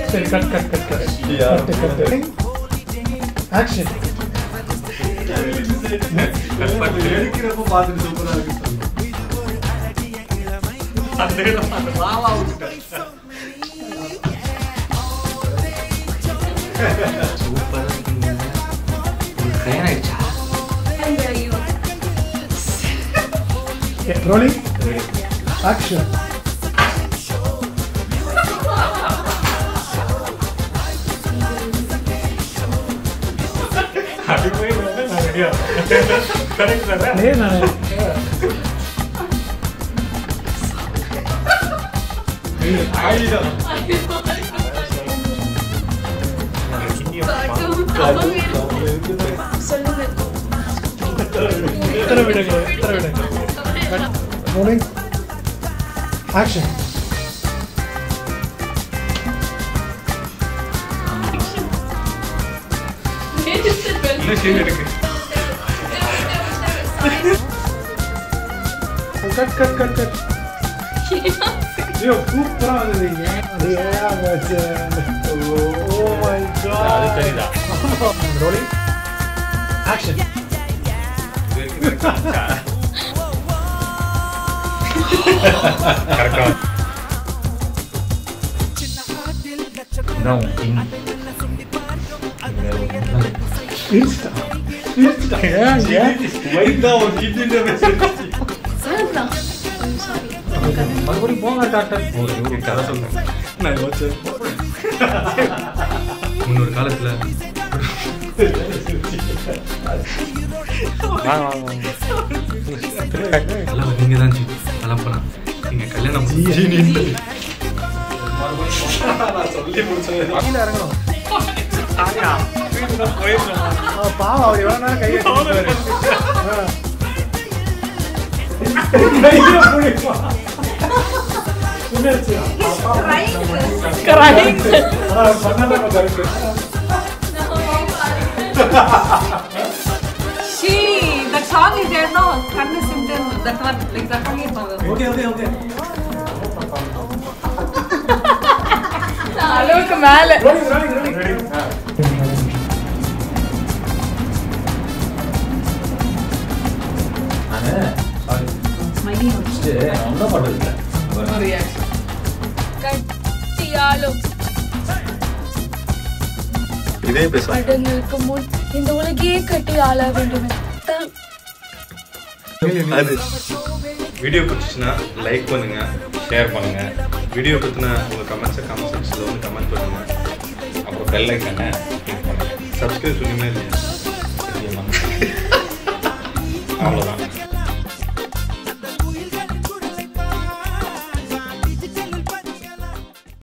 சரி cut cut cut cut Yeah. Cut cut action எடுக்கிறப்ப பார்த்துட்டு சூப்பரா இருக்கு சூப்பரா இருக்குங்க உங்களுக்கு கல்யாணம் ஆயிடுச்சா ரோலிங் ஆக்ஷன் ஏ நான் ஆயுதம் இத்தனை விடுங்க இத்தனை விடுங்க ரோலிங் ஆக்ஷன் இன்னும் சீன் இருக்கு கட் கட் கட் கட் ஐயோ சூப்பரா வந்துருக்கீங்க அது ஏன் வச்சு ஓ மை அது காட் சரிதான் ரோலிங் ஆக்ஷன் கரெக்டா இதான் கிங் இன்ஸ்டா இன்ஸ்டா ஏன் ஏன் வைத்தா ஒரு கிட்னின்ற மெசேஜ் மறுபடியும் போங்க டாக்டர் ஓ இவரு கதை சொல்றேன் நான் யோசிச்சேன் முன்னொரு காலத்துல வாங்க வாங்க எல்லாம் நீங்க தான் ஜி அதெல்லாம் போனா நீங்க கல்யாணம் ஜீனின்னு நான் சொல்லி முடிச்சேன் கீழே இறங்கணும் ஆ, பாவம் அவர் எவ்வளவு நேரம் கையை வச்சிருப்பாரு. ஆ. கையை பிடிப்பா. என்னாச்சு? ஆ, பண்ணாதான் correct. She, that song is there now. Kanna Simran, that one, like that one is power. Okay okay okay அளவுக்கு மேல Rolling, rolling, rolling. ஸ்மைலி ஒன்றும் பண்ணுறது ஒரு ரியாக்ஷன் கட்டியாலும் இதே பேச அடங்களுக்கு முன் இந்த உலகையே கட்டி ஆள வேண்டும் தான் அது வீடியோ பிடிச்சிச்சுன்னா லைக் பண்ணுங்க ஷேர் பண்ணுங்க வீடியோ பற்றின உங்கள் கமெண்ட்ஸை கமெண்ட் செக்ஷனில் வந்து கமெண்ட் பண்ணுங்க அப்புறம் பெல் ஐக்கானே கிளிக் பண்ணுங்க சப்ஸ்கிரைப் சொன்னீங்கன்னா இல்லையா அவ்வளோதான்